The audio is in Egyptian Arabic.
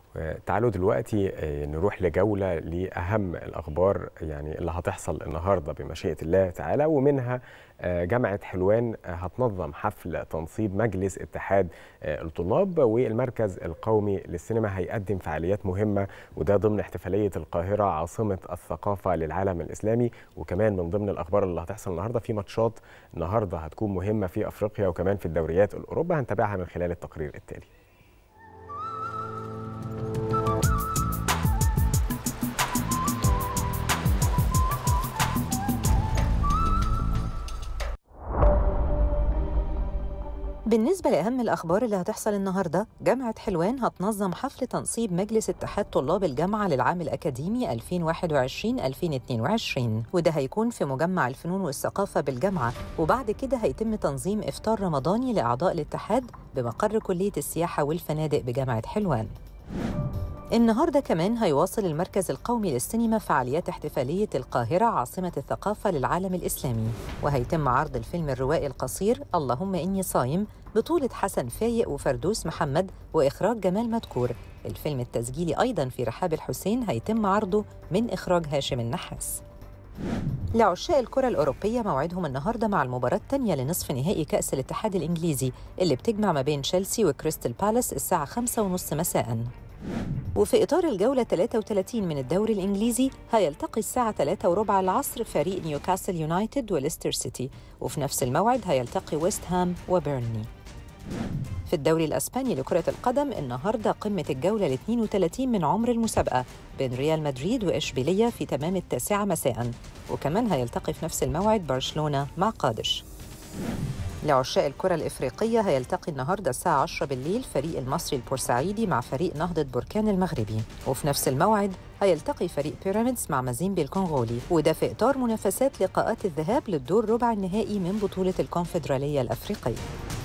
تعالوا دلوقتي نروح لجولة لأهم الأخبار يعني اللي هتحصل النهاردة بمشيئة الله تعالى ومنها جامعة حلوان هتنظم حفل تنصيب مجلس اتحاد الطلاب والمركز القومي للسينما هيقدم فعاليات مهمة وده ضمن احتفالية القاهرة عاصمة الثقافة للعالم الإسلامي وكمان من ضمن الأخبار اللي هتحصل النهاردة في ماتشات النهاردة هتكون مهمة في أفريقيا وكمان في الدوريات الأوروبا هنتابعها من خلال التقرير التالي بالنسبة لأهم الأخبار اللي هتحصل النهاردة جامعة حلوان هتنظم حفل تنصيب مجلس اتحاد طلاب الجامعة للعام الأكاديمي 2021-2022 وده هيكون في مجمع الفنون والثقافة بالجامعة وبعد كده هيتم تنظيم إفطار رمضاني لأعضاء الاتحاد بمقر كلية السياحة والفنادق بجامعة حلوان النهاردة كمان هيواصل المركز القومي للسينما فعاليات احتفالية القاهرة عاصمة الثقافة للعالم الإسلامي وهيتم عرض الفيلم الروائي القصير اللهم إني صايم بطولة حسن فايق وفردوس محمد وإخراج جمال مدكور الفيلم التسجيلي أيضاً في رحاب الحسين هيتم عرضه من إخراج هاشم النحاس لعشاق الكرة الأوروبية موعدهم النهاردة مع المباراة الثانية لنصف نهائي كأس الاتحاد الإنجليزي اللي بتجمع ما بين تشيلسي وكريستال بالاس الساعة 5 ونص مساءً وفي إطار الجولة 33 من الدوري الإنجليزي هيلتقي الساعة 3 وربع العصر فريق نيوكاسل يونايتد وليستر سيتي وفي نفس الموعد هيلتقي ويست هام وبيرني في الدوري الأسباني لكرة القدم النهاردة قمة الجولة ال 32 من عمر المسابقة بين ريال مدريد وإشبيلية في تمام التاسعة مساء وكمان هيلتقي في نفس الموعد برشلونة مع قادش لعشاق الكرة الإفريقية هيلتقي النهاردة الساعة 10 بالليل فريق المصري البورسعيدي مع فريق نهضة بركان المغربي وفي نفس الموعد هيلتقي فريق بيراميدز مع مازيمبي الكونغولي وده في إطار منافسات لقاءات الذهاب للدور ربع النهائي من بطولة الكونفدرالية الأفريقية